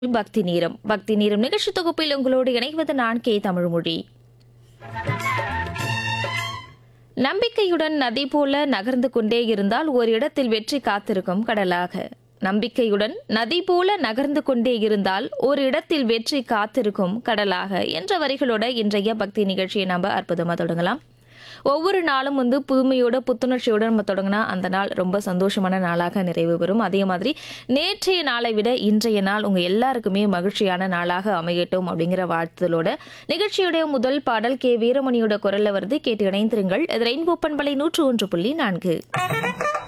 பக்தி நேரம் பக்தி நேரம் நிகழ்ச்சி தொகுப்பில் உங்களோடு இணைவது நான் கே தமிழ்மொழி நம்பிக்கையுடன் நதி போல நகர்ந்து கொண்டே இருந்தால் ஒரு இடத்தில் வெற்றி காத்திருக்கும் கடலாக நம்பிக்கையுடன் நதி போல நகர்ந்து கொண்டே இருந்தால் ஒரு இடத்தில் வெற்றி காத்திருக்கும் கடலாக என்ற வரிகளோட இன்றைய பக்தி நிகழ்ச்சியை நம்ம அற்புதமா தொடங்கலாம் ஒவ்வொரு நாளும் வந்து புதுமையோட புத்துணர்ச்சியோட நம்ம தொடங்கினா அந்த நாள் ரொம்ப சந்தோஷமான நாளாக நிறைவு பெறும் அதே மாதிரி நேற்றைய நாளை விட இன்றைய நாள் உங்க எல்லாருக்குமே மகிழ்ச்சியான நாளாக அமையட்டும் அப்படிங்கிற வாழ்த்துதலோட நிகழ்ச்சியுடைய முதல் பாடல் கே வீரமணியோட குரல்ல வருது கேட்டு இணைந்திருங்கள் இது ரெயின்போ பண்பலை நூற்று ஒன்று புள்ளி நான்கு